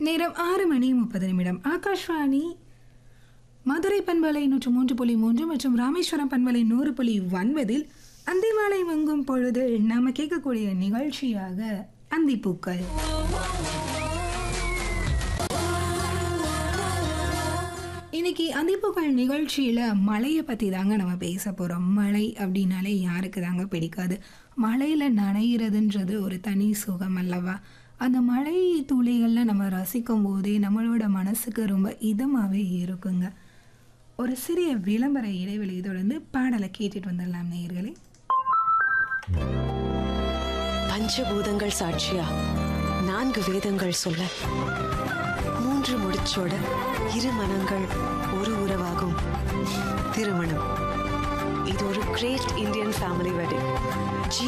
நேரம் ஆறு மணி முப்பது நிமிடம் ஆகாஷ்வாணி மதுரை பண்பலை நூற்று மூன்று புள்ளி மூன்று மற்றும் ராமேஸ்வரம் பண்பலை நூறு புள்ளி ஒன்பதில் அந்திமாலை மங்கும் பொழுது நாம கேட்கக்கூடிய நிகழ்ச்சியாக அந்திப்பூக்கள் இன்னைக்கு அந்திப்பூக்கள் நிகழ்ச்சியில் மழையை பற்றி தாங்க நம்ம பேச போகிறோம் மழை அப்படின்னாலே யாருக்கு தாங்க பிடிக்காது மழையில் நனைகிறதுன்றது ஒரு தனி சுகம் அல்லவா அந்த மழை துளிகளில் நம்ம ரசிக்கும் போதே நம்மளோட மனசுக்கு ரொம்ப இதமாகவே இருக்குங்க ஒரு சிறிய விளம்பர இடைவெளி தொடர்ந்து பாடலை கேட்டுட்டு வந்துடலாம் நேயர்களே பஞ்சபூதங்கள் சாட்சியா நான்கு வேதங்கள் சொல்ல மூன்று முடிச்சோட இரு மனங்கள் ஒரு உறவாகும் திருமணம் இது ஒரு கிரேட் இந்தியன் ஃபேமிலி வெட்டிங்